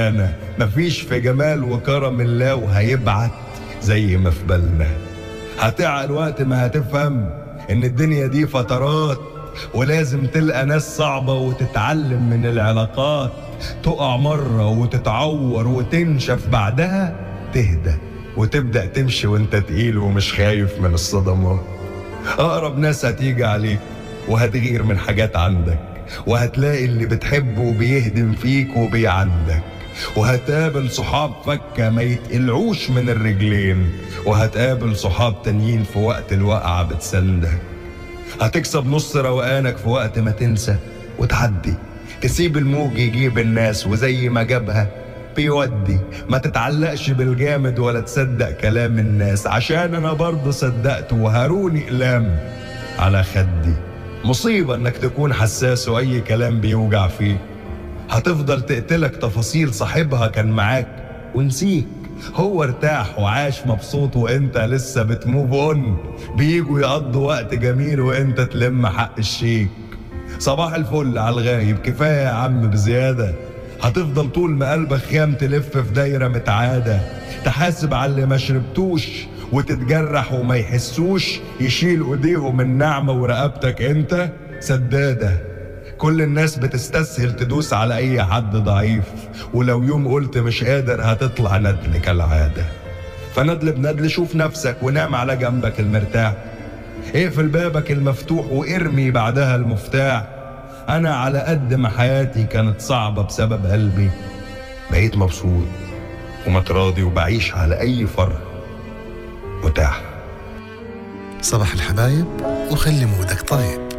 أمانة مفيش في جمال وكرم الله وهيبعت زي ما في بالنا هتعقل وقت ما هتفهم إن الدنيا دي فترات ولازم تلقى ناس صعبة وتتعلم من العلاقات تقع مرة وتتعور وتنشف بعدها تهدى وتبدأ تمشي وانت تقيل ومش خايف من الصدمات أقرب ناس هتيجي عليك وهتغير من حاجات عندك وهتلاقي اللي بتحبه بيهدم فيك وبيعندك وهتقابل صحاب فكة ما يتقلعوش من الرجلين وهتقابل صحاب تانيين في وقت الوقعة بتسندك هتكسب نص روقانك في وقت ما تنسى وتعدي تسيب الموج يجيب الناس وزي ما جابها بيودي ما تتعلقش بالجامد ولا تصدق كلام الناس عشان انا برضه صدقت وهروني اقلام على خدي مصيبة انك تكون حساس واي كلام بيوجع فيك هتفضل تقتلك تفاصيل صاحبها كان معاك ونسيك هو ارتاح وعاش مبسوط وانت لسه بتموف اون بيجوا يقضوا وقت جميل وانت تلم حق الشيك صباح الفل على الغايب كفايه يا عم بزياده هتفضل طول ما قلبك خام تلف في دايره متعاده تحاسب على اللي ما شربتوش وتتجرح وما يحسوش يشيل ايديهم النعمه ورقبتك انت سداده كل الناس بتستسهل تدوس على اي حد ضعيف ولو يوم قلت مش قادر هتطلع ندل كالعاده فندل بندل شوف نفسك ونام على جنبك المرتاح اقفل بابك المفتوح وارمي بعدها المفتاح انا على قد ما حياتي كانت صعبه بسبب قلبي بقيت مبسوط ومتراضي وبعيش على اي فرح متاح صباح الحبايب وخلي مودك طيب